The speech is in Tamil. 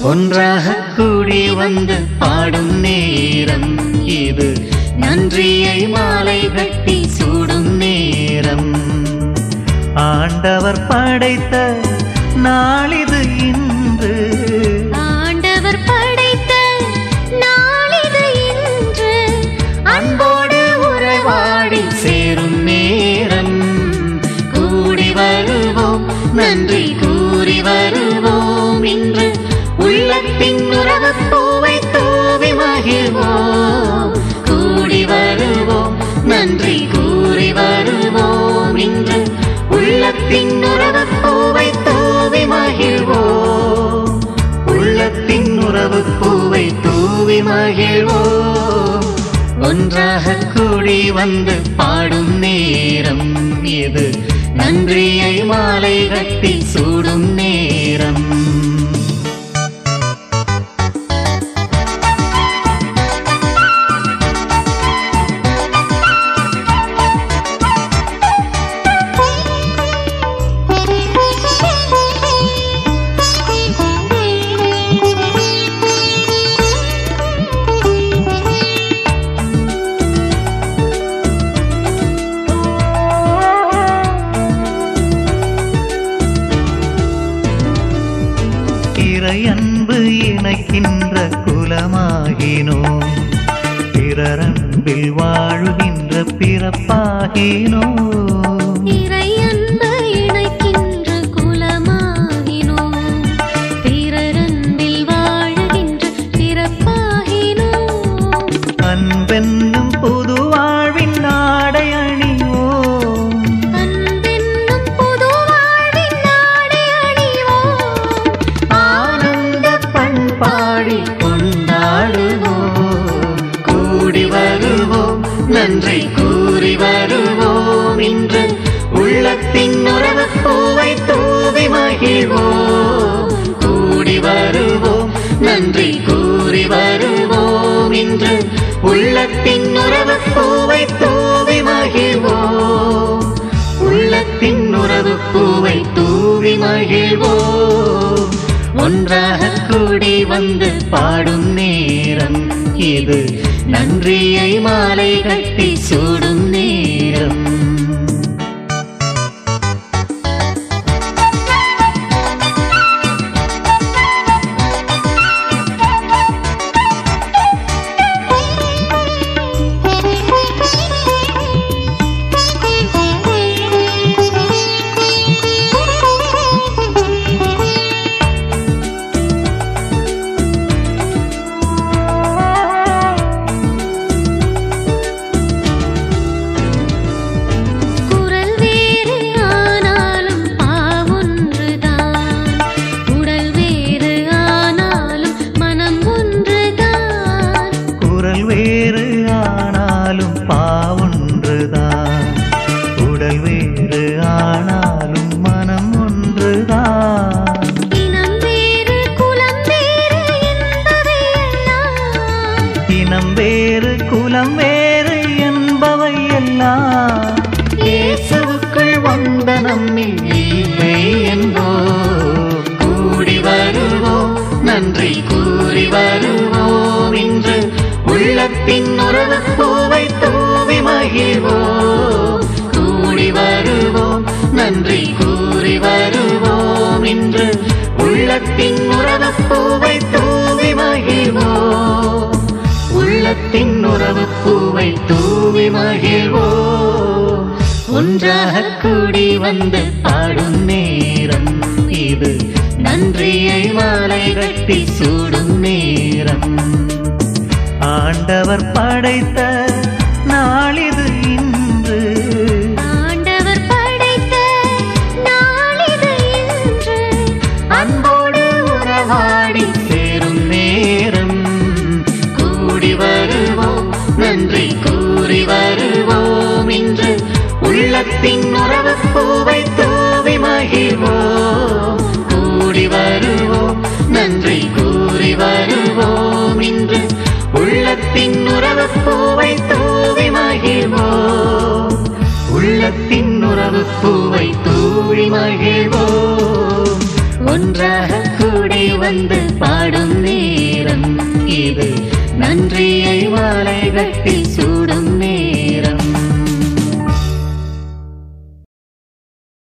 ஒன்றாக கூடி வந்து பாடும் நேரம் இது நன்றியை மாலை கட்டி சூடும் நேரம் ஆண்டவர் படைத்த நாளிது இன்று ஆண்டவர் படைத்த நாளிது இன்று அன்போடு உறவாடி சேரும் நேரம் கூடி வருவோம் நன்றி கூறி வருவோம் இன்று உள்ளத்தின் உறவு பூவை தூவி மகிழ்வோம் கூடி வருவோம் நன்றி கூறி வருவோம் இன்று உள்ளத்தின் உறவு பூவை தூவி மகிழ்வோம் உள்ளத்தின் உறவு பூவை தூவி மகிழ்வோம் ஒன்றாக கூடி வந்து பாடும் நேரம் இது நன்றியை மாலை கட்டி சூடும் நேரம் இறை அன்பு இணைக்கின்ற குலமாகினோம் பிறரன்பில் வாழுகின்ற பிறப்பாகினோம் இறை அன்பு இணைக்கின்ற குலமாகினோம் பிறரன்பில் வாழுகின்ற பிறப்பாகினோம் அன்பென்னும் புது வாழ்வின் நாடை அணிவோம் அன்பென்னும் புது வாழ்வின் நாடை அணிவோம் ஆனந்த பண்பாடி கொண்டாடுவோம் கூடி வருவோம் நன்றி கூறி வருவோம் இன்று உள்ளத்தின் உறவு பூவை தூவி மகிழ்வோம் கூடி வருவோம் நன்றி கூறி வருவோம் இன்று உள்ளத்தின் உறவு பூவை தூவி மகிழ்வோம் உள்ளத்தின் உறவு பூவை தூவி மகிழ்வோம் ஒன்றாக கூடி வந்து பாடும் நேரம் இது நன்றியை மாலை கட்டி சூடும் நேரம் குரல் வேறு ஆனாலும் பாவொன்றுதான் உடல் வேறு ஆனாலும் மனம் ஒன்றுதான் குரல் வேறு ஆனாலும் பாவொன்றுதான் உடல் வேறு ஆனாலும் மனம் ஒன்றுதான் இனம் வேறு குலம் வேறு என்பவை எல்லாம் இனம் வேறு குலம் வேறு என்பவை எல்லாம் இயேசுவுக்குள் வந்த நம்மில் இல்லை என்போ கூடி வருவோம் நன்றி கூறி வருவோம் இன்று உள்ளத்தின் உறவு பூவை தூவி மகிழ்வோம் கூடி வருவோம் நன்றி கூறி வருவோம் இன்று உள்ளத்தின் உறவு பூவை தூவி மகிழ்வோம் உள்ளத்தின் உறவு பூவை தூவி மகிழ்வோம் ஒன்றாக கூடி வந்து பாடும் நேரம் இது நன்றியை மாலை கட்டி சூடும் நேரம் ஆண்டவர் படைத்த நாளிது இன்று ஆண்டவர் படைத்த நாளிது இன்று அன்போடு உறவாடி சேரும் நேரம் கூடி வருவோம் நன்றி கூறி வருவோம் இன்று உள்ளத்தின் உறவு பூவை தூவி மகிழ்வோம் கூடி வருவோம் நன்றி கூறி வருவோம் இன்று உள்ளத்தின் உறவு பூவை தூவி மகிழ்வோம் உள்ளத்தின் உறவு பூவை தூவி மகிழ்வோம் ஒன்றாக கூடி வந்து பாடும் நேரம் இது நன்றியை மாலை கட்டி சூடும்